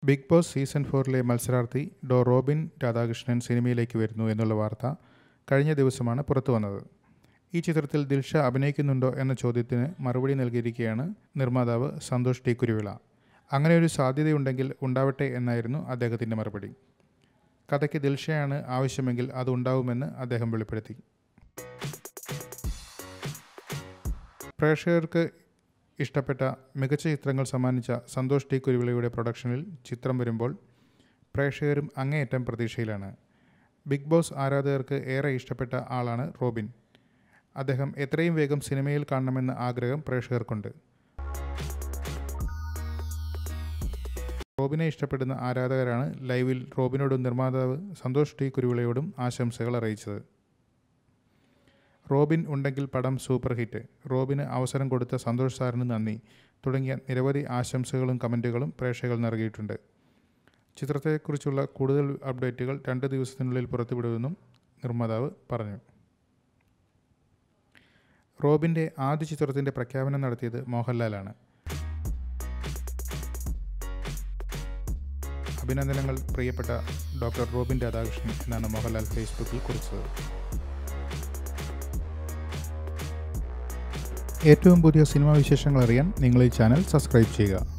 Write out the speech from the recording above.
big boss season ഫോറിലെ മത്സരാർത്ഥി ഡോ Robin Radhakrishnan സിനിമയിലേക്ക് വരുന്നു എന്നുള്ള വാർത്ത കഴിഞ്ഞ ദിവസമാണ് പുറത്തു വന്നത് ഈ ചിത്രത്തിൽ ദിൽഷ അഭിനയിക്കുന്നുണ്ടോ എന്ന ചോദ്യത്തിന് മറുപടി നൽകിയിരിക്കുകയാണ് നിർമ്മാതാവ് സന്തോഷ് ടി കുരുവിള അങ്ങനെ ഒരു സാധ്യതയുണ്ടെങ്കിൽ ഉണ്ടാവട്ടെ എന്നായിരുന്നു അദ്ദേഹത്തിൻ്റെ മറുപടി കഥയ്ക്ക് ദിൽഷയാണ് ആവശ്യമെങ്കിൽ അത് ഉണ്ടാവുമെന്ന് അദ്ദേഹം വെളിപ്പെടുത്തി പ്രേക്ഷകർക്ക് ഇഷ്ടപ്പെട്ട മികച്ച ചിത്രങ്ങൾ സമ്മാനിച്ച സന്തോഷ് ടി കുരുവിളയുടെ പ്രൊഡക്ഷനിൽ ചിത്രം വരുമ്പോൾ പ്രേക്ഷകരും അങ്ങേയറ്റം പ്രതീക്ഷയിലാണ് ബിഗ് ബോസ് ആരാധകർക്ക് ഏറെ ഇഷ്ടപ്പെട്ട ആളാണ് റോബിൻ അദ്ദേഹം എത്രയും വേഗം സിനിമയിൽ കാണണമെന്ന ആഗ്രഹം പ്രേക്ഷകർക്കുണ്ട് റോബിനെ ഇഷ്ടപ്പെടുന്ന ആരാധകരാണ് ലൈവിൽ റോബിനോടും നിർമ്മാതാവ് സന്തോഷ് ടി കുരുവിളയോടും ആശംസകൾ അറിയിച്ചത് റോബിൻ ഉണ്ടെങ്കിൽ പടം സൂപ്പർ ഹിറ്റ് റോബിന് അവസരം കൊടുത്ത സന്തോഷ് സാറിന് നന്ദി തുടങ്ങിയ നിരവധി ആശംസകളും കമൻറ്റുകളും പ്രേക്ഷകർ നൽകിയിട്ടുണ്ട് ചിത്രത്തെക്കുറിച്ചുള്ള കൂടുതൽ അപ്ഡേറ്റുകൾ രണ്ട് ദിവസത്തിനുള്ളിൽ പുറത്തുവിടുമെന്നും നിർമ്മാതാവ് പറഞ്ഞു റോബിൻ്റെ ആദ്യ ചിത്രത്തിൻ്റെ പ്രഖ്യാപനം നടത്തിയത് മോഹൻലാലാണ് അഭിനന്ദനങ്ങൾ പ്രിയപ്പെട്ട ഡോക്ടർ റോബിൻ രാധാകൃഷ്ണൻ എന്നാണ് മോഹൻലാൽ ഫേസ്ബുക്കിൽ കുറിച്ചത് ഏറ്റവും പുതിയ സിനിമാ വിശേഷങ്ങൾ അറിയാൻ നിങ്ങൾ ഈ ചാനൽ സബ്സ്ക്രൈബ് ചെയ്യുക